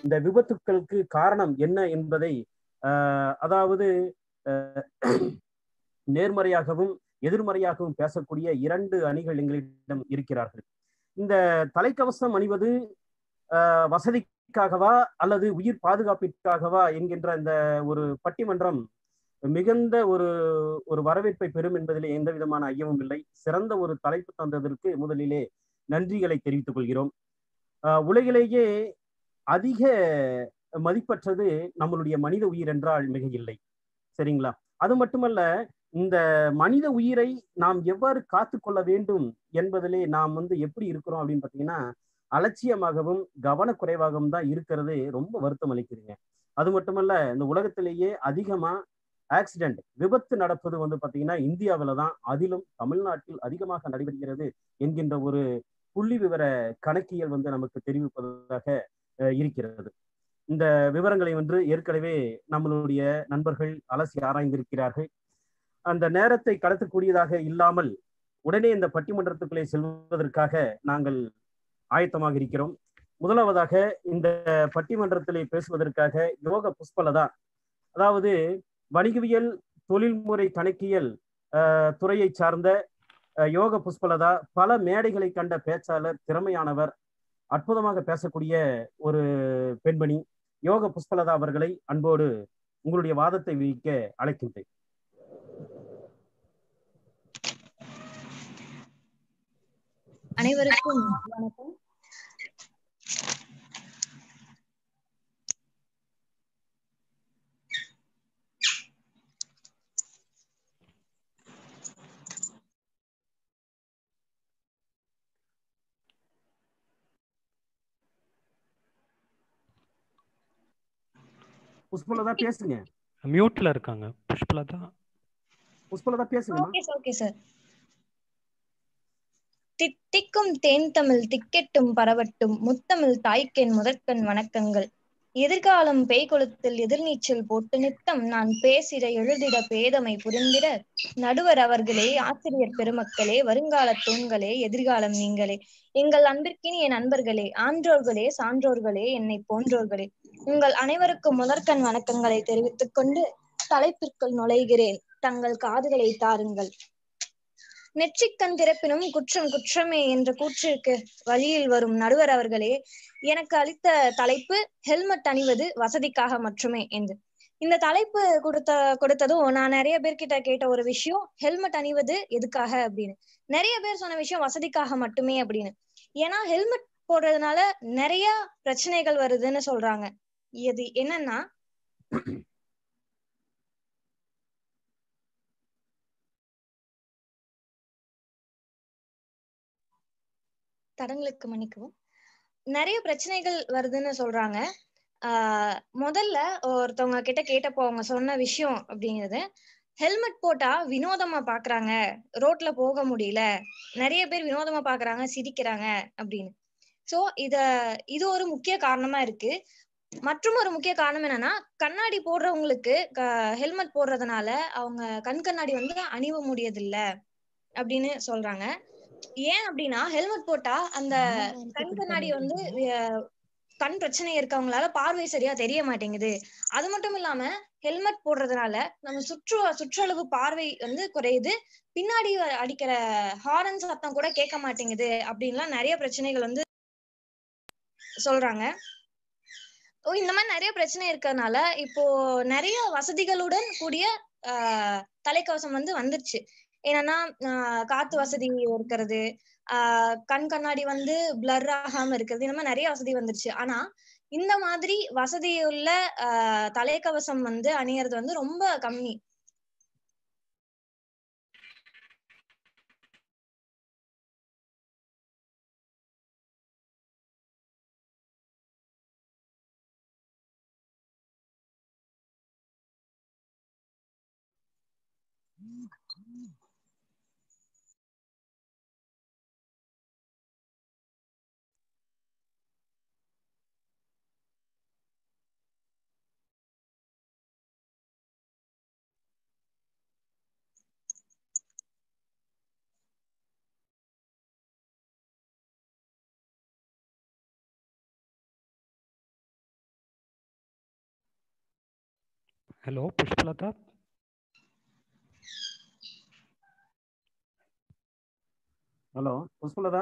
இந்த விபத்துக்களுக்கு காரணம் என்ன என்பதை ஆஹ் அதாவது ஆஹ் நேர்மறையாகவும் எதிர்மறையாகவும் பேசக்கூடிய இரண்டு அணிகள் எங்களிடம் இருக்கிறார்கள் இந்த தலைக்கவசம் அணிவது ஆஹ் வசதிக்காகவா அல்லது உயிர் பாதுகாப்பிற்காகவா என்கின்ற இந்த ஒரு பட்டிமன்றம் மிகுந்த ஒரு ஒரு வரவேற்பை பெறும் என்பதிலே எந்த விதமான ஐயமும் இல்லை சிறந்த ஒரு தலைப்பு தந்ததற்கு முதலிலே நன்றிகளை தெரிவித்துக் கொள்கிறோம் ஆஹ் உலகிலேயே அதிக மதிப்பற்றது நம்மளுடைய மனித உயிர் என்றால் மிக இல்லை சரிங்களா அது மட்டுமல்ல இந்த மனித உயிரை நாம் எவ்வாறு காத்து கொள்ள வேண்டும் என்பதிலே நாம் வந்து எப்படி இருக்கிறோம் அப்படின்னு பார்த்தீங்கன்னா அலட்சியமாகவும் கவனக்குறைவாகவும் தான் இருக்கிறது ரொம்ப வருத்தம் அளிக்குதுங்க அது மட்டுமல்ல இந்த உலகத்திலேயே அதிகமா ஆக்சிடென்ட் விபத்து நடப்பது வந்து பார்த்தீங்கன்னா இந்தியாவில தான் அதிலும் தமிழ்நாட்டில் அதிகமாக நடைபெறுகிறது என்கின்ற ஒரு புள்ளி விவர கணக்கியல் வந்து நமக்கு தெரிவிப்பதாக அஹ், இருக்கிறது இந்த விவரங்களை வந்து ஏற்கனவே நம்மளுடைய நண்பர்கள் அலசி ஆராய்ந்திருக்கிறார்கள் அந்த நேரத்தை கடத்தக்கூடியதாக இல்லாமல் உடனே இந்த பட்டிமன்றத்துக்குள்ளே செல்வதற்காக நாங்கள் ஆயத்தமாக இருக்கிறோம் முதலாவதாக இந்த பட்டிமன்றத்திலே பேசுவதற்காக யோக புஷ்பலதா அதாவது வணிகவியல் தொழில்முறை கணக்கியல் அஹ், துறையை சார்ந்த அஹ், யோக புஷ்பலதா பல மேடைகளை கண்ட பேச்சாளர் திறமையானவர் அற்புதமாக பேசக்கூடிய ஒரு பெண்மணி யோக புஷ்பலதா அவர்களை அன்போடு உங்களுடைய வாதத்தை வைக்க அழைக்கின்றேன் அனைவருக்கும் வணக்கம் புஷ்பலதா பேசுங்க மியூட்ல இருக்காங்க புஷ்பலதா புஷ்பலதா பேசுங்கம்மா ஓகே சார் ஓகே சார் தித்திக்கும் தேன் தமிழ் திக்கெட்டும் பரவட்டும் முத்தமிழ் தாய்க்கென் முதற்கண் வணக்கங்கள் எதிர்காலம் பேய் கொளுத்தில் எதிர்நீச்சல் போட்டு நித்தம் நான் பேசிட எழுதிட பேதமை புரிந்திட நடுவர் அவர்களே ஆசிரியர் பெருமக்களே வருங்கால தூண்களே எதிர்காலம் நீங்களே எங்கள் அன்பிற்கினிய நண்பர்களே ஆன்றோர்களே சான்றோர்களே என்னை போன்றோர்களே உங்கள் அனைவருக்கும் முதற்கண் வணக்கங்களை தெரிவித்துக் கொண்டு தலைப்பிற்குள் நுழைகிறேன் தங்கள் காதுகளை தாருங்கள் நெற்றிக்கண் திறப்பினும் குற்றம் குற்றமே என்ற கூற்றிற்கு வழியில் வரும் நடுவர் அவர்களே எனக்கு அளித்த தலைப்பு ஹெல்மெட் அணிவது வசதிக்காக மட்டுமே என்று இந்த தலைப்பு கொடுத்த கொடுத்ததும் நான் நிறைய பேர்கிட்ட கேட்ட ஒரு விஷயம் ஹெல்மெட் அணிவது எதுக்காக அப்படின்னு நிறைய பேர் சொன்ன விஷயம் வசதிக்காக மட்டுமே அப்படின்னு ஏன்னா ஹெல்மெட் போடுறதுனால நிறைய பிரச்சனைகள் வருதுன்னு சொல்றாங்க இது என்னன்னா தடங்களுக்கு மன்னிக்கவும் நிறைய பிரச்சனைகள் வருதுன்னு சொல்றாங்க ஆஹ் முதல்ல ஒருத்தவங்க கிட்ட கேட்டப்போ அவங்க சொன்ன விஷயம் அப்படிங்கிறது ஹெல்மெட் போட்டா வினோதமா பாக்குறாங்க ரோட்ல போக முடியல நிறைய பேர் வினோதமா பாக்குறாங்க சிரிக்கிறாங்க அப்படின்னு சோ இத இது ஒரு முக்கிய காரணமா இருக்கு மற்றும் ஒரு முக்கிய காரணம் என்னன்னா கண்ணாடி போடுறவங்களுக்கு ஹெல்மெட் போடுறதுனால அவங்க கண் கண்ணாடி வந்து அணிவ முடியதில்ல அப்படின்னு சொல்றாங்க ஏன் அப்படின்னா ஹெல்மெட் போட்டா அந்த கண் கண்ணாடி வந்து அஹ், கண் பிரச்சனை இருக்கவங்களால பார்வை சரியா தெரிய மாட்டேங்குது அது மட்டும் இல்லாம ஹெல்மெட் போடுறதுனால நம்ம சுற்று சுற்றளவு பார்வை வந்து குறையுது பின்னாடி அடிக்கிற ஹாரன் சத்தம் கூட கேட்க மாட்டேங்குது அப்படின்லாம் நிறைய பிரச்சனைகள் வந்து சொல்றாங்க ஓ இந்த மாதிரி நிறைய பிரச்சனை இருக்கறனால இப்போ நிறைய வசதிகளுடன் கூடிய ஆஹ் தலைக்கவசம் வந்து வந்துருச்சு என்னன்னா ஆஹ் காத்து வசதி இருக்கிறது ஆஹ் கண் கண்ணாடி வந்து பிளர் ஆகாம இருக்கிறது இந்த மாதிரி நிறைய வசதி வந்துருச்சு ஆனா இந்த மாதிரி வசதியுள்ள ஆஹ் தலைக்கவசம் வந்து அணியறது வந்து ரொம்ப கம்மி hello Pushpalatha hello Pushpalatha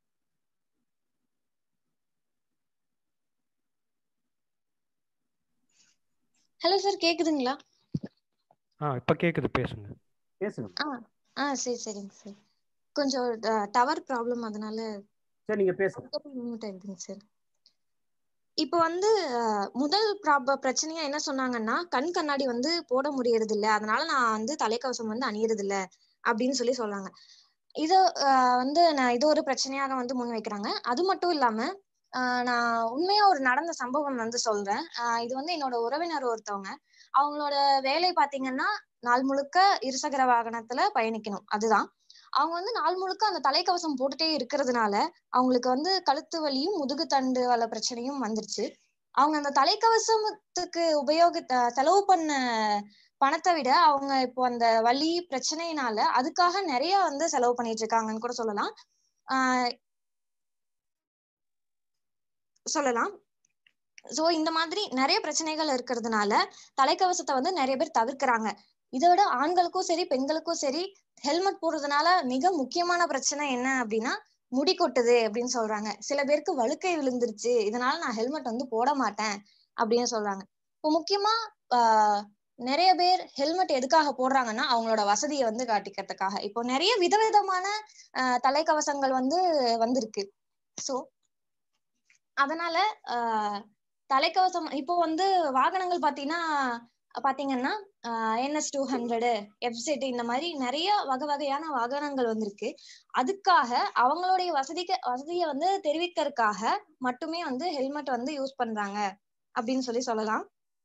hello sir கேக்குதுங்களா ஆ இப்போ கேட்குது பேசுங்க பேசுங்க ஆ ஆ சரி சரிங்க சார் கொஞ்சம் டவர் ப்ராப்ளம் அதனால சரி நீங்க பேசுங்க மியூட் ஆயிடுதுங்க சார் இப்போ வந்து அஹ், முதல் ப்ராப பிரச்சனையா என்ன சொன்னாங்கன்னா கண் கண்ணாடி வந்து போட முடியறது இல்ல அதனால நான் வந்து தலைக்கவசம் வந்து அணியறது இல்ல அப்படின்னு சொல்லி சொன்னாங்க இது அஹ், வந்து நான் இது ஒரு பிரச்சனையாக வந்து முன் வைக்கிறாங்க அது மட்டும் இல்லாம ஆஹ், நான் உண்மையா ஒரு நடந்த சம்பவம் வந்து சொல்றேன் ஆஹ், இது வந்து என்னோட உறவினர் ஒருத்தவங்க அவங்களோட வேலை பாத்தீங்கன்னா நாள் முழுக்க இருசக்கர வாகனத்துல பயணிக்கணும் அதுதான் அவங்க வந்து நாள் முழுக்க அந்த தலைக்கவசம் போட்டுட்டே இருக்கிறதுனால அவங்களுக்கு வந்து கழுத்து வலியும் முதுகு தண்டு வல பிரச்சனையும் வந்துருச்சு அவங்க அந்த தலைக்கவசத்துக்கு உபயோக அஹ் செலவு பண்ண பணத்தை விட அவங்க இப்போ அந்த வலி பிரச்சனையினால அதுக்காக நிறைய வந்து செலவு பண்ணிட்டு இருக்காங்கன்னு கூட சொல்லலாம் ஆஹ் சொல்லலாம் சோ இந்த மாதிரி நிறைய பிரச்சனைகள் இருக்கிறதுனால தலைக்கவசத்தை வந்து நிறைய பேர் தவிர்க்கிறாங்க இதை விட ஆண்களுக்கும் சரி பெண்களுக்கும் சரி ஹெல்மெட் போடுறதுனால மிக முக்கியமான பிரச்சனை என்ன அப்படின்னா முடி கொட்டுது அப்படின்னு சொல்றாங்க சில பேருக்கு வழுக்கை விழுந்துருச்சு இதனால நான் ஹெல்மெட் வந்து போட மாட்டேன் அப்படின்னு சொல்றாங்க இப்போ முக்கியமா ஆஹ் நிறைய பேர் ஹெல்மெட் எதுக்காக போடுறாங்கன்னா அவங்களோட வசதியை வந்து காட்டிக்கிறதுக்காக இப்போ நிறைய விதவிதமான ஆஹ் தலைக்கவசங்கள் வந்து வந்திருக்கு சோ அதனால ஆஹ் தலைக்கவசம் இப்போ வந்து வாகனங்கள் பாத்தீங்கன்னா பாத்தீங்கன்னா என்எஸ் டூ ஹண்ட்ரடு எஃப்செட் இந்த மாதிரி நிறைய வகை வகையான வாகனங்கள் வந்திருக்கு அதுக்காக அவங்களுடைய வசதிக்கு வசதியை வந்து தெரிவிக்கிறதுக்காக மட்டுமே வந்து ஹெல்மெட் வந்து யூஸ் பண்றாங்க அப்படின்னு சொல்லி சொல்லலாம்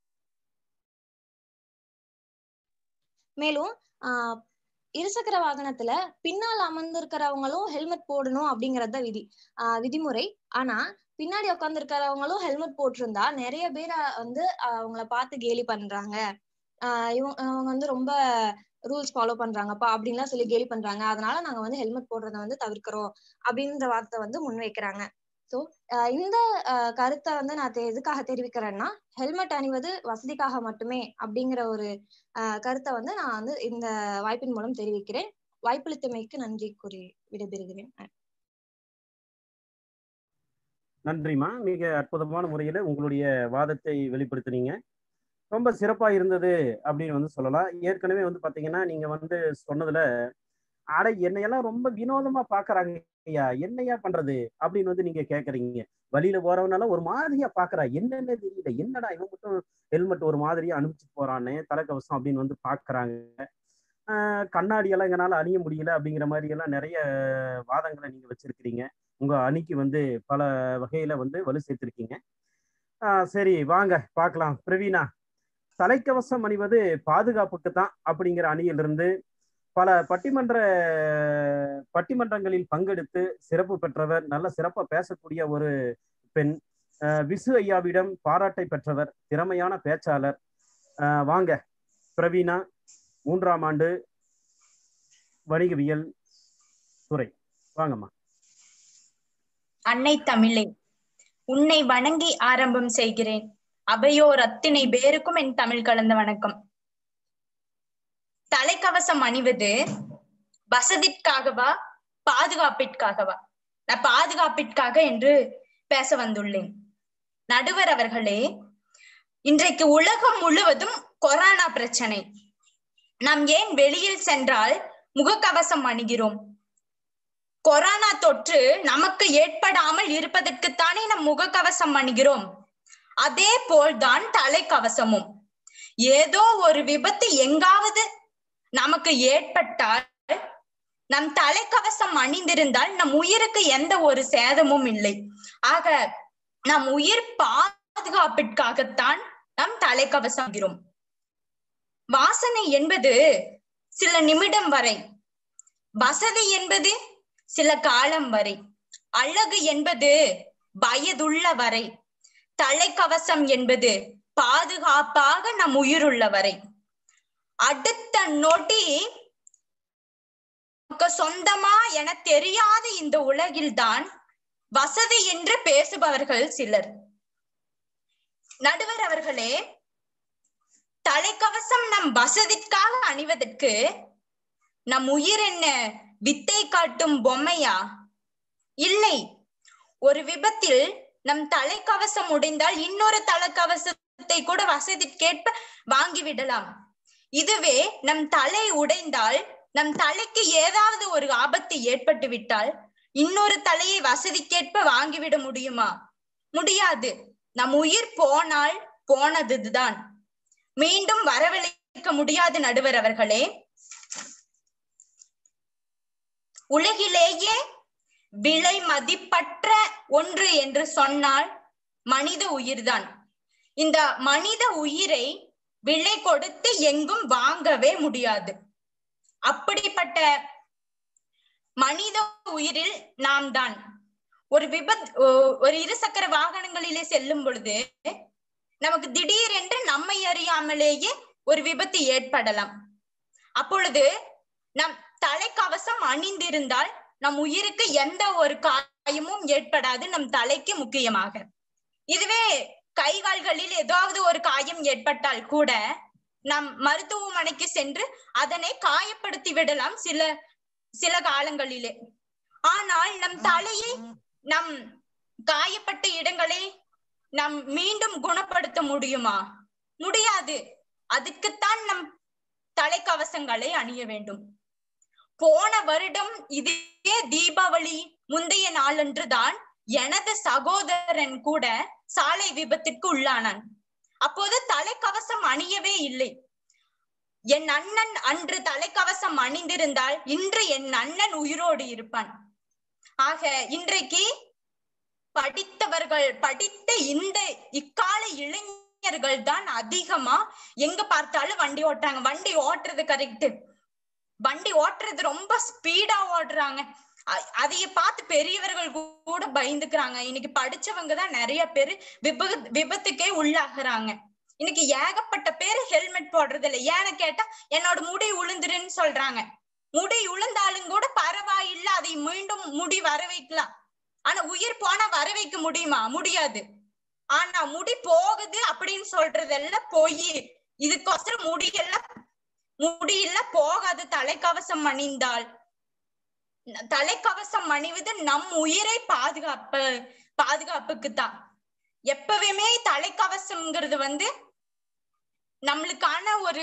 மேலும் ஆஹ் இருசக்கர வாகனத்துல பின்னால் அமர்ந்திருக்கிறவங்களும் ஹெல்மெட் போடணும் அப்படிங்கறது தான் விதி ஆஹ் விதிமுறை ஆனா பின்னாடி உட்கார்ந்து இருக்கிறவங்களும் ஹெல்மெட் போட்டிருந்தா நிறைய பேர் வந்து அவங்கள பார்த்து கேலி பண்றாங்க ஆஹ் இவங்க அவங்க வந்து ரொம்ப ரூல்ஸ் ஃபாலோ பண்றாங்கப்பா அப்படின்லாம் சொல்லி கேலி பண்றாங்க அதனால நாங்க வந்து ஹெல்மெட் போடுறத வந்து தவிர்க்கிறோம் அப்படின்ற வார்த்தை வந்து முன்வைக்கிறாங்க ஸோ இந்த ஆஹ் கருத்தை வந்து நான் தெ- எதுக்காக தெரிவிக்கிறேன்னா ஹெல்மெட் அணிவது வசதிக்காக மட்டுமே அப்படிங்கிற ஒரு ஆஹ் கருத்தை வந்து நான் வந்து இந்த வாய்ப்பின் மூலம் தெரிவிக்கிறேன் வாய்ப்பளித்தமைக்கு நன்றி கூறி விடைபெறுகிறேன் நன்றிம்மா மிக அற்புதமான முறையில உங்களுடைய வாதத்தை வெளிப்படுத்தினீங்க ரொம்ப சிறப்பா இருந்தது அப்படின்னு வந்து சொல்லலாம் ஏற்கனவே வந்து பாத்தீங்கன்னா நீங்க வந்து சொன்னதுல அட என்னையெல்லாம் ரொம்ப வினோதமா பாக்குறாங்க ஐயா என்னையா பண்றது அப்படின்னு வந்து நீங்க கேக்குறீங்க வழியில போறவனால ஒரு மாதிரியா பாக்குறா என்னன்னு தெரியல என்னடா இவன் மட்டும் ஹெல்மெட் ஒரு மாதிரியா அனுப்பிச்சு போறானே தலைக்கவசம் அப்படின்னு வந்து பாக்குறாங்க ஆஹ் கண்ணாடி எல்லாம் எங்களால அணிய முடியல அப்படிங்கிற மாதிரி எல்லாம் நிறைய வாதங்களை நீங்க வச்சிருக்கிறீங்க உங்க அணிக்கு வந்து பல வகையில வந்து வலு சேர்த்திருக்கீங்க ஆஹ் சரி வாங்க பார்க்கலாம் பிரவீனா தலைக்கவசம் அணிவது பாதுகாப்புக்கு தான் அப்படிங்கிற அணியிலிருந்து பல பட்டிமன்ற பட்டிமன்றங்களில் பங்கெடுத்து சிறப்பு பெற்றவர் நல்ல சிறப்பா பேசக்கூடிய ஒரு பெண் ஆஹ் விசு ஐயாவிடம் பாராட்டை பெற்றவர் திறமையான பேச்சாளர் ஆஹ் வாங்க பிரவீனா மூன்றாம் ஆண்டு வணிகவியல் துறை வாங்கம்மா அன்னை தமிழே உன்னை வணங்கி ஆரம்பம் செய்கிறேன் அவையோர் அத்தினை பேருக்கும் என் தமிழ் கலந்த வணக்கம் தலைக்கவசம் அணிவது வசதிக்காகவா பாதுகாப்பிற்காகவா நான் பாதுகாப்பிற்காக என்று பேச வந்துள்ளேன் நடுவர் அவர்களே இன்றைக்கு உலகம் முழுவதும் கொரோனா பிரச்சனை நாம் ஏன் வெளியில் சென்றால் முகக்கவசம் அணிகிறோம் கொரோனா தொற்று நமக்கு ஏற்படாமல் இருப்பதற்குத்தானே நம் முகக்கவசம் அணிகிறோம் அதே போல்தான் தலைக்கவசமும் ஏதோ ஒரு விபத்து எங்காவது நமக்கு ஏற்பட்டால் நம் தலைக்கவசம் அணிந்திருந்தால் நம் உயிருக்கு எந்த ஒரு சேதமும் இல்லை ஆக நம் உயிர் பாதுகாப்பிற்காகத்தான் நாம் தலைக்கவசம் அணிகிறோம் வாசனை என்பது சில நிமிடம் வரை வசதி என்பது சில காலம் வரை அழகு என்பது வயதுள்ள வரை தலைக்கவசம் என்பது பாதுகாப்பாக நம் உயிருள்ள வரை அடுத்த நொடி நமக்கு சொந்தமா என தெரியாத இந்த உலகில்தான் வசதி என்று பேசுபவர்கள் சிலர் நடுவர் அவர்களே தலைக்கவசம் நம் வசதிக்காக அணிவதற்கு நம் உயிர் என்ன வித்தை காட்டும் பொம்மையா இல்லை ஒரு விபத்தில் நம் தலைக்கவசம் உடைந்தால் இன்னொரு தலைக்கவசத்தை கூட வசதிக்கேற்ப வாங்கிவிடலாம் இதுவே நம் தலை உடைந்தால் நம் தலைக்கு ஏதாவது ஒரு ஆபத்து ஏற்பட்டு விட்டால் இன்னொரு தலையை வசதிக்கேற்ப வாங்கிவிட முடியுமா முடியாது நம் உயிர் போனால் போனதுதான் மீண்டும் வரவழைக்க முடியாது நடுவர் அவர்களே உலகிலேயே விலை மதிப்பற்ற ஒன்று என்று சொன்னால் மனித உயிர்தான் இந்த மனித உயிரை விலை கொடுத்து எங்கும் வாங்கவே முடியாது அப்படிப்பட்ட மனித உயிரில் நாம் தான் ஒரு விபத் ஒ- ஒரு இருசக்கர வாகனங்களிலே செல்லும் பொழுது நமக்கு திடீரென்று நம்மை அறியாமலேயே ஒரு விபத்து ஏற்படலாம் அப்பொழுது நம் தலைக்கவசம் அணிந்திருந்தால் நம் உயிருக்கு எந்த ஒரு காயமும் ஏற்படாது நம் தலைக்கு முக்கியமாக இதுவே கை கால்களில் ஏதாவது ஒரு காயம் ஏற்பட்டால் கூட நம் மருத்துவமனைக்கு சென்று அதனை காயப்படுத்தி விடலாம் சில சில காலங்களிலே ஆனால் நம் தலையை நம் காயப்பட்ட இடங்களை நம் மீண்டும் குணப்படுத்த முடியுமா முடியாது அதுக்குத்தான் நம் தலைக்கவசங்களை அணிய வேண்டும் போன வருடம் இதே தீபாவளி முந்தைய நாளன்றுதான் எனது சகோதரன் கூட சாலை விபத்திற்கு உள்ளானான் அப்போது தலைக்கவசம் அணியவே இல்லை என் அண்ணன் அன்று தலைக்கவசம் அணிந்திருந்தால் இன்று என் அண்ணன் உயிரோடு இருப்பான் ஆக இன்றைக்கு படித்தவர்கள் படித்த இந்த இக்கால இளைஞர்கள் தான் அதிகமா எங்க பார்த்தாலும் வண்டி ஓட்டுறாங்க வண்டி ஓட்டுறது கரெக்ட் வண்டி ஓட்டுறது ரொம்ப ஸ்பீடா ஓடுறாங்க அ- அதைய பார்த்து பெரியவர்கள் கூட பயந்துக்கிறாங்க இன்னைக்கு படிச்சவங்க தான் நிறைய பேரு விபத்து விபத்துக்கே உள்ளாகுறாங்க இன்னைக்கு ஏகப்பட்ட பேரு ஹெல்மெட் போடுறது இல்லை ஏன்னு கேட்டா என்னோட முடி உளுந்துருன்னு சொல்றாங்க முடி உளுந்தாலும் கூட பரவாயில்ல அதை மீண்டும் முடி வர வைக்கலாம் ஆனா உயிர் போனா வர வைக்க முடியுமா முடியாது ஆனா முடி போகுது அப்படின்னு சொல்றதெல்லாம் பொய் இதுக்கோசரம் முடியெல்லாம் முடியல போகாது தலைக்கவசம் அணிந்தால் ந- தலைக்கவசம் அணிவது நம் உயிரை பாதுகாப்பு பாதுகாப்புக்கு தான் எப்பவுமே தலைக்கவசம்ங்கிறது வந்து நம்மளுக்கான ஒரு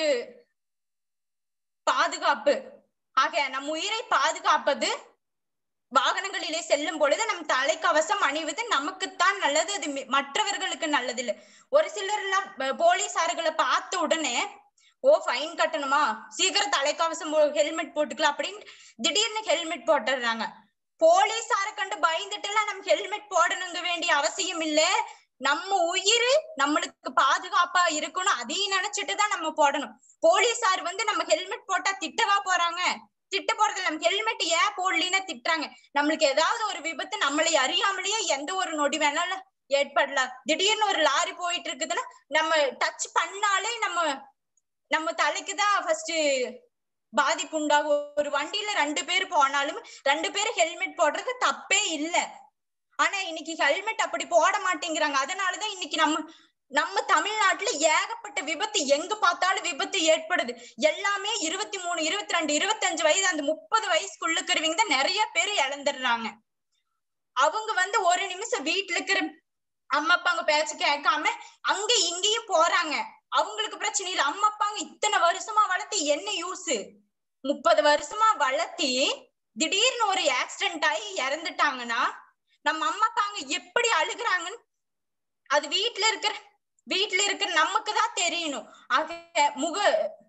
பாதுகாப்பு ஆக நம் உயிரை பாதுகாப்பது வாகனங்களிலே செல்லும் பொழுது நம் தலைக்கவசம் அணிவது நமக்குத்தான் நல்லது அது மி- மற்றவர்களுக்கு நல்லது இல்ல ஒரு சிலர் எல்லாம் ப- போலீசார்களை பார்த்த உடனே ஓ ஃபைன் கட்டணுமா சீக்கிரம் தலைக்கவசம் ஹெல்மெட் போட்டுக்கலாம் அப்படின்னு திடீர்னு ஹெல்மெட் போட்டுடுறாங்க போலீஸார கண்டு பயந்துட்டு எல்லாம் நம்ம ஹெல்மெட் போடணுங்க வேண்டிய அவசியம் இல்ல நம்ம உயிர் நம்மளுக்கு பாதுகாப்பா இருக்கணும் அதையும் நினைச்சிட்டு தான் நம்ம போடணும் போலீஸார் வந்து நம்ம ஹெல்மெட் போட்டா திட்டவா போறாங்க திட்ட போறது நம்ம ஹெல்மெட் ஏன் போடலின்னு திட்டுறாங்க நம்மளுக்கு ஏதாவது ஒரு விபத்து நம்மளை அறியாமலேயே எந்த ஒரு நொடி வேணாலும் ஏற்படலாம் திடீர்னு ஒரு லாரி போயிட்டு இருக்குதுன்னா நம்ம டச் பண்ணாலே நம்ம நம்ம தலைக்கு தான் ஃபர்ஸ்ட் பாதிப்பு உண்டாகும் ஒரு வண்டியில ரெண்டு பேர் போனாலும் ரெண்டு பேரும் ஹெல்மெட் போடுறது தப்பே இல்ல ஆனா இன்னைக்கு ஹெல்மெட் அப்படி போட மாட்டேங்கிறாங்க அதனாலதான் இன்னைக்கு நம்ம நம்ம தமிழ்நாட்டுல ஏகப்பட்ட விபத்து எங்க பார்த்தாலும் விபத்து ஏற்படுது எல்லாமே இருபத்தி மூணு இருபத்தி ரெண்டு இருபத்தஞ்சு வயசு அந்த முப்பது வயசுக்குள்ள இருக்கிறவங்க தான் நிறைய பேர் இழந்துடுறாங்க அவங்க வந்து ஒரு நிமிஷம் வீட்டுல இருக்கிற அம்மா அப்பாங்க பேச்சு கேட்காம அங்க இங்கேயும் போறாங்க அவங்களுக்கு பிரச்சனை இல்ல அம்மா அப்பாங்க இத்தனை வருஷமா வளர்த்து என்ன யூஸ் முப்பது வருஷமா வளர்த்தி திடீர்னு ஒரு ஆக்சிடென்ட் ஆகி இறந்துட்டாங்கன்னா நம்ம அம்மா அப்பாங்க எப்படி அழுகுறாங்கன்னு அது வீட்டுல இருக்கிற வீட்டுல இருக்கிற நமக்கு தான் தெரியணும் ஆக முக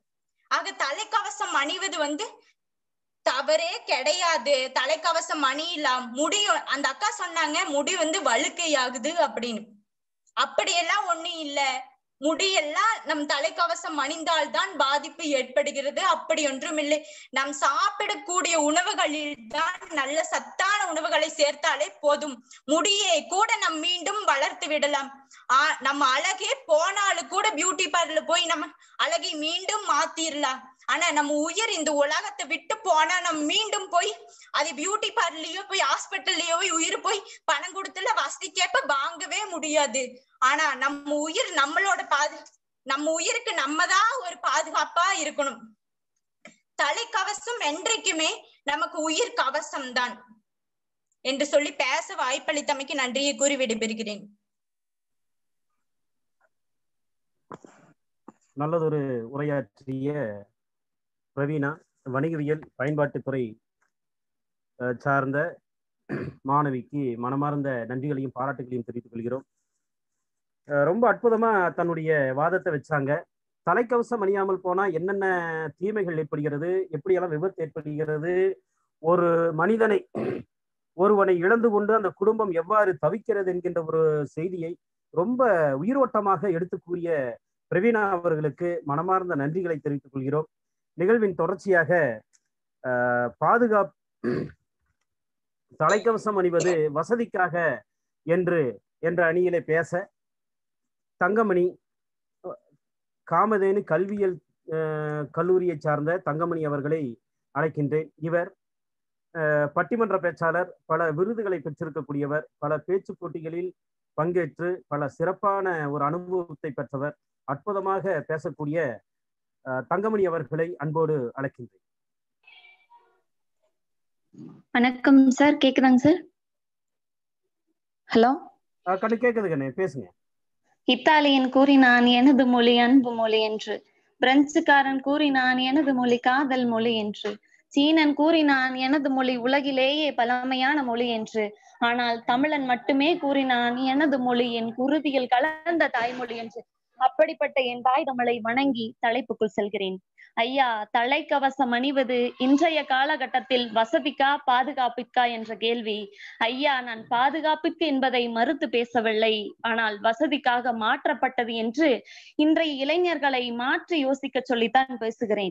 ஆக தலைக்கவசம் அணிவது வந்து தவறே கிடையாது தலைக்கவசம் அணியலாம் முடியும் அந்த அக்கா சொன்னாங்க முடி வந்து வழுக்கையாகுது அப்படின்னு அப்படியெல்லாம் ஒண்ணும் இல்ல முடியெல்லாம் நம் தலைக்கவசம் அணிந்தால்தான் பாதிப்பு ஏற்படுகிறது அப்படி ஒன்றும் இல்லை நாம் சாப்பிடக்கூடிய உணவுகளில் தான் நல்ல சத்தான உணவுகளை சேர்த்தாலே போதும் முடியை கூட நம் மீண்டும் வளர்த்து விடலாம் ஆஹ் நம்ம அழகே போனாலும் கூட பியூட்டி பார்லர் போய் நம்ம அழகை மீண்டும் மாத்திரலாம் ஆனா நம்ம உயிர் இந்த உலகத்தை விட்டு போனா நம்ம மீண்டும் போய் அது பியூட்டி பார்லர்லயோ போய் ஹாஸ்பிட்டல்லயோ போய் உயிர் போய் பணம் கொடுத்துல வசதிக்கேற்ப வாங்கவே முடியாது ஆனா நம்ம உயிர் நம்மளோட பாது நம்ம உயிருக்கு நம்ம தான் பாதுகாப்பா இருக்கணும் தலைக்கவசம் என்றைக்குமே நமக்கு உயிர் கவசம் தான் என்று சொல்லி பேச வாய்ப்பளித்தமைக்கு நன்றியை கூறி விடைபெறுகிறேன் நல்லதொரு உரையாற்றிய பிரவீனா வணிகவியல் பயன்பாட்டுத்துறை அஹ், சார்ந்த மாணவிக்கு மனமார்ந்த நன்றிகளையும் பாராட்டுகளையும் தெரிவித்துக் கொள்கிறோம் அஹ், ரொம்ப அற்புதமா தன்னுடைய வாதத்தை வச்சாங்க தலைக்கவசம் அணியாமல் போனா என்னென்ன தீமைகள் ஏற்படுகிறது எப்படியெல்லாம் விபத்து ஏற்படுகிறது ஒரு மனிதனை ஒருவனை இழந்து கொண்டு அந்த குடும்பம் எவ்வாறு தவிக்கிறது என்கின்ற ஒரு செய்தியை ரொம்ப உயிரோட்டமாக எடுத்து கூறிய பிரவீனா அவர்களுக்கு மனமார்ந்த நன்றிகளை தெரிவித்துக் கொள்கிறோம் நிகழ்வின் தொடர்ச்சியாக அஹ், பாதுகாப் தலைக்கவசம் அணிவது வசதிக்காக என்று என்ற அணியிலே பேச தங்கமணி காமதேனு கல்வியல் அஹ், கல்லூரியை சார்ந்த தங்கமணி அவர்களை அழைக்கின்றேன் இவர் அஹ், பட்டிமன்ற பேச்சாளர் பல விருதுகளை பெற்றிருக்கக்கூடியவர் பல பேச்சு போட்டிகளில் பங்கேற்று பல சிறப்பான ஒரு அனுபவத்தை பெற்றவர் அற்புதமாக பேசக்கூடிய அஹ், தங்கமணி அவர்களை அன்போடு அழைக்கின்றேன் வணக்கம் சார் கேக்குதாங்க சார் ஹலோ அஹ், கண்ணு கேக்குது கண்ணு பேசுங்க இத்தாலியன் கூறினான் எனது மொழி அன்பு மொழி என்று பிரெஞ்சுக்காரன் கூறினான் எனது மொழி காதல் மொழி என்று சீனன் கூறினான் எனது மொழி உலகிலேயே பழமையான மொழி என்று ஆனால் தமிழன் மட்டுமே கூறினான் எனது மொழி என் குருதியில் கலந்த தாய்மொழி என்று அப்படிப்பட்ட என் தாய் தமிழை வணங்கி தலைப்புக்குள் செல்கிறேன் ஐயா தலைக்கவசம் அணிவது இன்றைய காலகட்டத்தில் வசதிக்கா பாதுகாப்பிற்கா என்ற கேள்வி ஐயா நான் பாதுகாப்புக்கு என்பதை மறுத்து பேசவில்லை ஆனால் வசதிக்காக மாற்றப்பட்டது என்று இன்றைய இளைஞர்களை மாற்றி யோசிக்க சொல்லித்தான் பேசுகிறேன்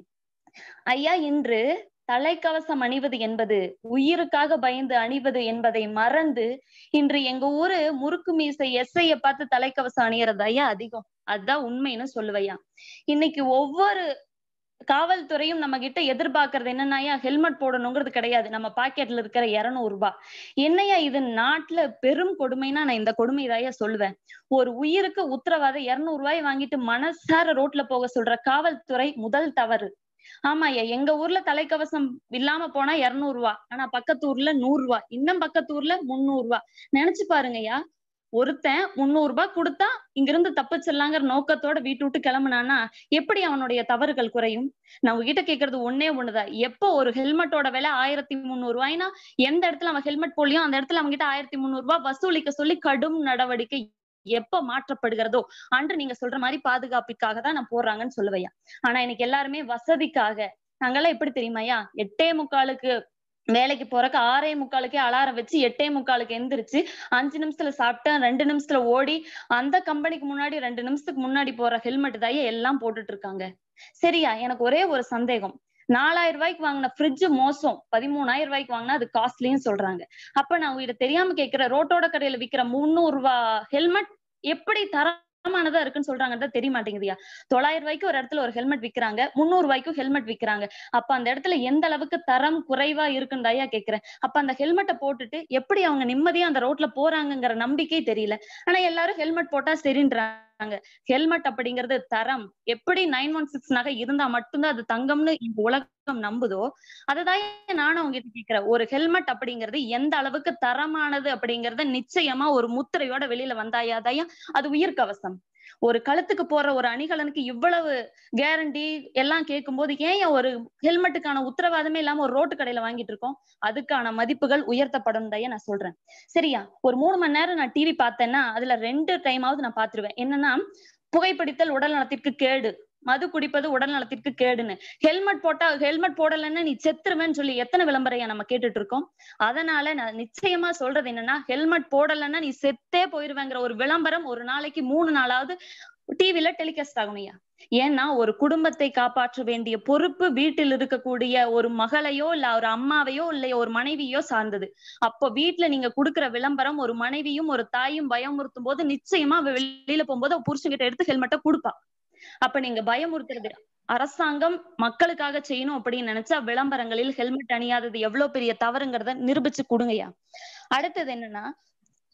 ஐயா இன்று தலைக்கவசம் அணிவது என்பது உயிருக்காக பயந்து அணிவது என்பதை மறந்து இன்று எங்க ஊரு முறுக்கு மீசை எஸ்ஐய பார்த்து தலைக்கவசம் அணியறது ஐயா அதிகம் அதுதான் உண்மைன்னு சொல்லுவையா இன்னைக்கு ஒவ்வொரு காவல்துறையும் நம்ம கிட்ட எதிர்பார்க்கறது என்னன்னாயா ஹெல்மெட் போடணுங்கிறது கிடையாது நம்ம பாக்கெட்ல இருக்கிற இருநூறு ரூபாய் என்னையா இது நாட்டுல பெரும் கொடுமைனா நான் இந்த கொடுமைதாயா சொல்லுவேன் ஒரு உயிருக்கு உத்தரவாதம் இருநூறு ரூபாய் வாங்கிட்டு மனசார ரோட்ல போக சொல்ற காவல்துறை முதல் தவறு ஆமாய்யா எங்க ஊர்ல தலைக்கவசம் இல்லாம போனா இருநூறு ரூபா ஆனா பக்கத்து ஊர்ல நூறு ரூபா இன்னும் பக்கத்து ஊர்ல முந்நூறு ரூபா நினைச்சு பாருங்கய்யா ஒருத்தன் முந்நூறு ரூபாய் கொடுத்தா இங்கிருந்து தப்பிச்சிடலாங்கிற நோக்கத்தோட வீட்டு விட்டு கிளம்புனானா எப்படி அவனுடைய தவறுகள் குறையும் நான் உங்ககிட்ட கேக்குறது ஒன்னே ஒண்ணுதான் எப்போ ஒரு ஹெல்மெட்டோட விலை ஆயிரத்தி முந்நூறு ரூபாய்னா எந்த இடத்துல அவன் ஹெல்மெட் போலியோ அந்த இடத்துல அவங்க கிட்ட ஆயிரத்தி முந்நூறு ரூபாய் வசூலிக்க சொல்லி கடும் நடவடிக்கை எப்ப மாற்றப்படுகிறதோ அன்று நீங்க சொல்ற மாதிரி பாதுகாப்பிற்காக தான் நான் போடுறாங்கன்னு சொல்லுவையா ஆனா இன்னைக்கு எல்லாருமே வசதிக்காக நாங்கெல்லாம் எப்படி தெரியுமாயா எட்டே முக்காலுக்கு வேலைக்கு போறக்கு ஆறே முக்காலுக்கே அலாரம் வச்சு எட்டே முக்காலுக்கு எந்திரிச்சு அஞ்சு நிமிஷத்துல சாப்பிட்டேன் ரெண்டு நிமிஷத்துல ஓடி அந்த கம்பெனிக்கு முன்னாடி ரெண்டு நிமிஷத்துக்கு முன்னாடி போற ஹெல்மெட் தாயே எல்லாம் போட்டுட்டு இருக்காங்க சரியா எனக்கு ஒரே ஒரு சந்தேகம் நாலாயிரம் ரூபாய்க்கு வாங்கின ஃப்ரிட்ஜ் மோசம் பதிமூணாயிரம் ரூபாய்க்கு வாங்கினா அது காஸ்ட்லின்னு சொல்றாங்க அப்ப நான் உங்ககிட்ட தெரியாம கேக்குற ரோட்டோட கடையில விக்கிற முந்நூறு ரூபாய் ஹெல்மெட் எப்படி தரமானதா இருக்குன்னு சொல்றாங்கன்னு தெரிய மாட்டேங்குதுயா தொள்ளாயிரம் ரூபாய்க்கு ஒரு இடத்துல ஒரு ஹெல்மெட் விக்கிறாங்க முந்நூறு ரூபாய்க்கும் ஹெல்மெட் விக்கிறாங்க அப்ப அந்த இடத்துல எந்த அளவுக்கு தரம் குறைவா இருக்குன்னு தாயா கேக்குறேன் அப்ப அந்த ஹெல்மெட்டை போட்டுட்டு எப்படி அவங்க நிம்மதியா அந்த ரோட்ல போறாங்கங்கிற நம்பிக்கை தெரியல ஆனா எல்லாரும் ஹெல்மெட் போட்டா சரின்றாங்க ஹெல்மெட் அப்படிங்கிறது தரம் எப்படி நைன் ஒன் சிக்ஸ் நகை இருந்தா மட்டும்தான் அது தங்கம்னு இந்த உலகம் நம்புதோ அததான் நானும் உங்ககிட்ட கேக்குறேன் ஒரு ஹெல்மெட் அப்படிங்கிறது எந்த அளவுக்கு தரமானது அப்படிங்கறத நிச்சயமா ஒரு முத்திரையோட வெளியில வந்தாயாதாயா அது உயிர் கவசம் ஒரு கழுத்துக்கு போற ஒரு அணிகலனுக்கு இவ்வளவு கேரண்டி எல்லாம் கேட்கும்போது ஏன் ஒரு ஹெல்மெட்டுக்கான உத்தரவாதமே இல்லாம ஒரு ரோட்டு கடையில வாங்கிட்டு இருக்கோம் அதுக்கான மதிப்புகள் உயர்த்தப்படும் தான் நான் சொல்றேன் சரியா ஒரு மூணு மணி நேரம் நான் டிவி பார்த்தேன்னா அதுல ரெண்டு டைமாவது நான் பாத்துருவேன் என்னன்னா புகைப்பிடித்தல் உடல் நலத்திற்கு கேடு மது குடிப்பது உடல் நலத்திற்கு கேடுன்னு ஹெல்மெட் போட்டா ஹெல்மெட் போடலைன்னா நீ செத்துருவேன்னு சொல்லி எத்தனை விளம்பரையா நம்ம கேட்டுட்டு இருக்கோம் அதனால நான் நிச்சயமா சொல்றது என்னன்னா ஹெல்மெட் போடலைன்னா நீ செத்தே போயிருவேங்கிற ஒரு விளம்பரம் ஒரு நாளைக்கு மூணு நாளாவது டிவில டெலிகாஸ்ட் ஆகணும்யா ஏன்னா ஒரு குடும்பத்தை காப்பாற்ற வேண்டிய பொறுப்பு வீட்டில் இருக்கக்கூடிய ஒரு மகளையோ இல்ல ஒரு அம்மாவையோ இல்ல ஒரு மனைவியோ சார்ந்தது அப்போ வீட்டுல நீங்க கொடுக்குற விளம்பரம் ஒரு மனைவியும் ஒரு தாயும் பயமுறுத்தும் போது நிச்சயமா அவ வெளியில போகும்போது புருஷன்கிட்ட எடுத்து ஹெல்மெட்டை கொடுப்பா அப்ப நீங்க பயமுறுத்துறது அரசாங்கம் மக்களுக்காக செய்யணும் அப்படின்னு நினைச்சா விளம்பரங்களில் ஹெல்மெட் அணியாதது எவ்வளவு பெரிய தவறுங்கிறத நிரூபிச்சு கொடுங்கய்யா அடுத்தது என்னன்னா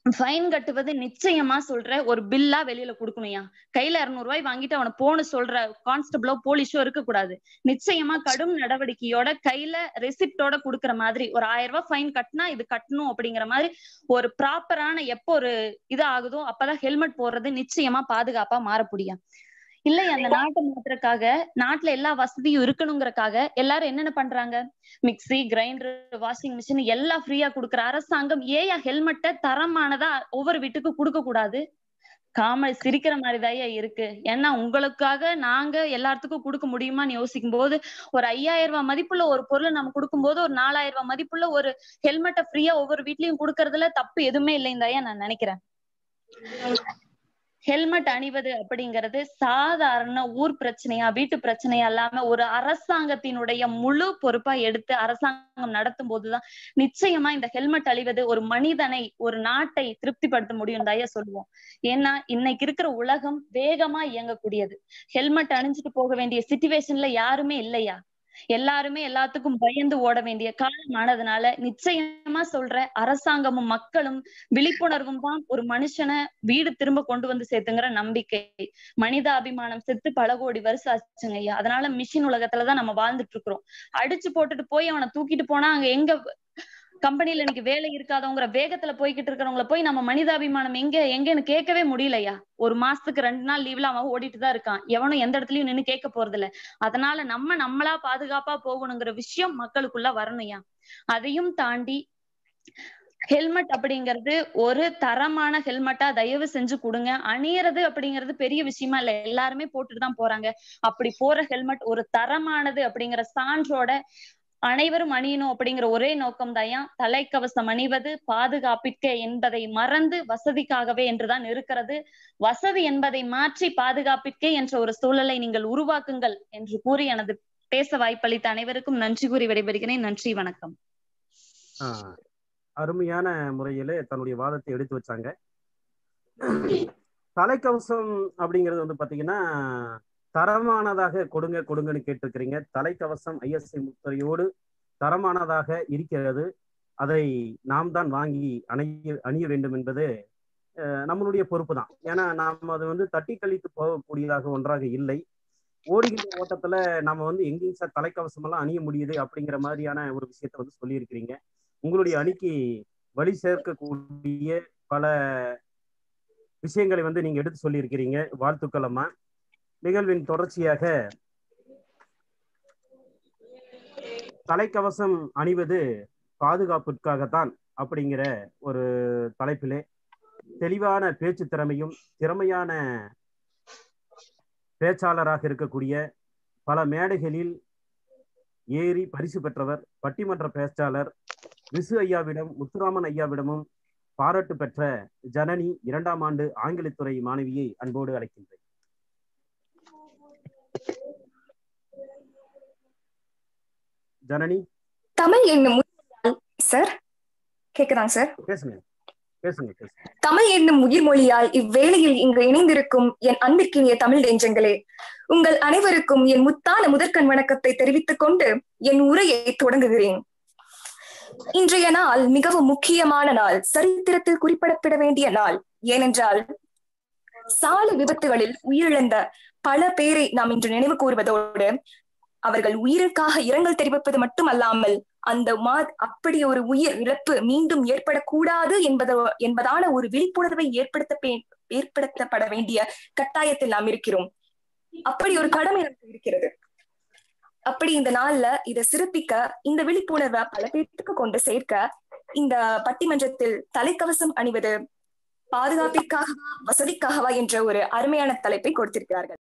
ஃபைன் கட்டுவது நிச்சயமா சொல்ற ஒரு பில்லா வெளியில கொடுக்கணும்யா கையில இருநூறு ரூபாய் வாங்கிட்டு அவனை போன்னு சொல்ற கான்ஸ்டபிளோ போலீஸோ இருக்கக்கூடாது நிச்சயமா கடும் நடவடிக்கையோட கையில ரெசிப்டோட குடுக்கற மாதிரி ஒரு ஆயிரம் ரூபாய் ஃபைன் கட்டினா இது கட்டணும் அப்படிங்கிற மாதிரி ஒரு ப்ராப்பரான எப்போ ஒரு இது ஆகுதோ அப்பதான் ஹெல்மெட் போடுறது நிச்சயமா பாதுகாப்பா மாறப்படியா இல்லை அந்த நாட்டை மாத்துறதுக்காக நாட்டுல எல்லா வசதியும் இருக்கணுங்கிறக்காக எல்லாரும் என்னென்ன பண்றாங்க மிக்ஸி கிரைண்டர் வாஷிங் மிஷின் எல்லாம் ஃப்ரீயா கொடுக்குற அரசாங்கம் ஏயா ஹெல்மெட்டை தரமானதா ஒவ்வொரு வீட்டுக்கு கொடுக்க கூடாது காமெடி சிரிக்கிற மாதிரிதாயா இருக்கு ஏன்னா உங்களுக்காக நாங்க எல்லாத்துக்கும் கொடுக்க முடியுமான்னு யோசிக்கும் போது ஒரு ஐயாயிரம் ரூபாய் மதிப்புள்ள ஒரு பொருளை நம்ம கொடுக்கும் போது ஒரு நாலாயிரம் ரூபாய் மதிப்புள்ள ஒரு ஹெல்மெட்டை ஃப்ரீயா ஒவ்வொரு வீட்லயும் கொடுக்கறதுல தப்பு எதுவுமே இல்லைந்தாயா நான் நினைக்கிறேன் ஹெல்மெட் அணிவது அப்படிங்கிறது சாதாரண ஊர் பிரச்சனையா வீட்டு பிரச்சனையா இல்லாம ஒரு அரசாங்கத்தினுடைய முழு பொறுப்பா எடுத்து அரசாங்கம் நடத்தும் போதுதான் நிச்சயமா இந்த ஹெல்மெட் அழிவது ஒரு மனிதனை ஒரு நாட்டை திருப்திப்படுத்த முடியும் தயா சொல்லுவோம் ஏன்னா இன்னைக்கு இருக்கிற உலகம் வேகமா இயங்கக்கூடியது ஹெல்மெட் அணிஞ்சிட்டு போக வேண்டிய சிச்சுவேஷன்ல யாருமே இல்லையா எல்லாருமே எல்லாத்துக்கும் பயந்து ஓட வேண்டிய காலம் ஆனதுனால நிச்சயமா சொல்ற அரசாங்கமும் மக்களும் விழிப்புணர்வும் தான் ஒரு மனுஷனை வீடு திரும்ப கொண்டு வந்து சேர்த்துங்கிற நம்பிக்கை மனித அபிமானம் செத்து பல கோடி வருஷம் ஆச்சுங்க ஐயா அதனால மிஷின் உலகத்துலதான் நம்ம வாழ்ந்துட்டு இருக்கிறோம் அடிச்சு போட்டுட்டு போய் அவனை தூக்கிட்டு போனா அங்க எங்க கம்பெனில இன்னைக்கு வேலை இருக்காதவங்கிற வேகத்துல போய்கிட்டு இருக்கிறவங்கள போய் நம்ம மனிதாபிமானம் எங்க எங்கன்னு கேட்கவே முடியலையா ஒரு மாசத்துக்கு ரெண்டு நாள் லீவ்ல அவன் ஓடிட்டு தான் இருக்கான் எவனும் எந்த இடத்துலயும் நின்னு கேட்க போறது இல்ல அதனால நம்ம நம்மளா பாதுகாப்பா போகணுங்கிற விஷயம் மக்களுக்குள்ள வரணும்யா அதையும் தாண்டி ஹெல்மெட் அப்படிங்கிறது ஒரு தரமான ஹெல்மெட்டா தயவு செஞ்சு கொடுங்க அணியறது அப்படிங்கிறது பெரிய விஷயமா இல்ல எல்லாருமே போட்டுட்டு தான் போறாங்க அப்படி போற ஹெல்மெட் ஒரு தரமானது அப்படிங்கிற சான்றோட அனைவரும் அணியணும் அப்படிங்கிற ஒரே நோக்கம் தான் தலைக்கவசம் அணிவது பாதுகாப்பிற்க என்பதை மறந்து வசதிக்காகவே என்றுதான் இருக்கிறது வசதி என்பதை மாற்றி பாதுகாப்பிற்கே என்ற ஒரு சூழலை நீங்கள் உருவாக்குங்கள் என்று கூறி எனது பேச வாய்ப்பளித்த அனைவருக்கும் நன்றி கூறி விடைபெறுகிறேன் நன்றி வணக்கம் ஆஹ் அருமையான முறையில தன்னுடைய வாதத்தை எடுத்து வச்சாங்க தலைக்கவசம் அப்படிங்கிறது வந்து பாத்தீங்கன்னா தரமானதாக கொடுங்க கொடுங்கன்னு கேட்டிருக்கிறீங்க தலைக்கவசம் ஐஎஸ்ஐ முத்திரையோடு தரமானதாக இருக்கிறது அதை நாம் தான் வாங்கி அணிய அணிய வேண்டும் என்பது நம்மளுடைய பொறுப்பு தான் ஏன்னா நாம் அது வந்து தட்டி கழித்து போகக்கூடியதாக ஒன்றாக இல்லை ஓடுகின்ற ஓட்டத்துல நம்ம வந்து எங்கேயும் சார் தலைக்கவசம் எல்லாம் அணிய முடியுது அப்படிங்கிற மாதிரியான ஒரு விஷயத்த வந்து சொல்லியிருக்கிறீங்க உங்களுடைய அணிக்கு வழி சேர்க்கக்கூடிய பல விஷயங்களை வந்து நீங்க எடுத்து சொல்லியிருக்கிறீங்க வாழ்த்துக்கள் அம்மா நிகழ்வின் தொடர்ச்சியாக தலைக்கவசம் அணிவது பாதுகாப்பிற்காகத்தான் அப்படிங்கிற ஒரு தலைப்பிலே தெளிவான பேச்சு திறமையும் திறமையான பேச்சாளராக இருக்கக்கூடிய பல மேடைகளில் ஏறி பரிசு பெற்றவர் பட்டிமன்ற பேச்சாளர் விசு ஐயாவிடம் முத்துராமன் ஐயாவிடமும் பாராட்டு பெற்ற ஜனனி இரண்டாம் ஆண்டு ஆங்கிலத்துறை மாணவியை அன்போடு அழைக்கின்றேன் ஜனனி தமிழ் என்னும் சார் கேக்குதாங்க சார் பேசுங்க பேசுங்க பேசுங்க தமிழ் என்னும் உயிர் மொழியால் இவ்வேளையில் இங்கு இணைந்திருக்கும் என் அன்பிற்கினிய தமிழ் நெஞ்சங்களே உங்கள் அனைவருக்கும் என் முத்தான முதற்கண் வணக்கத்தை தெரிவித்துக் கொண்டு என் உரையை தொடங்குகிறேன் இன்றைய நாள் மிகவும் முக்கியமான நாள் சரித்திரத்தில் குறிப்பிடப்பட வேண்டிய நாள் ஏனென்றால் சாலை விபத்துகளில் உயிரிழந்த பல பேரை நாம் இன்று நினைவு கூறுவதோடு அவர்கள் உயிருக்காக இரங்கல் தெரிவிப்பது மட்டுமல்லாமல் அந்த மா அப்படி ஒரு உயிர் இழப்பு மீண்டும் ஏற்படக்கூடாது என்பதோ என்பதான ஒரு விழிப்புணர்வை ஏற்படுத்த ஏற்படுத்தப்பட வேண்டிய கட்டாயத்தில் நாம் இருக்கிறோம் அப்படி ஒரு கடமை நமக்கு இருக்கிறது அப்படி இந்த நாள்ல இதை சிறப்பிக்க இந்த விழிப்புணர்வை பல பேருக்கு கொண்டு சேர்க்க இந்த பட்டிமன்றத்தில் தலைக்கவசம் அணிவது பாதுகாப்பிற்காகவா வசதிக்காகவா என்ற ஒரு அருமையான தலைப்பை கொடுத்திருக்கிறார்கள்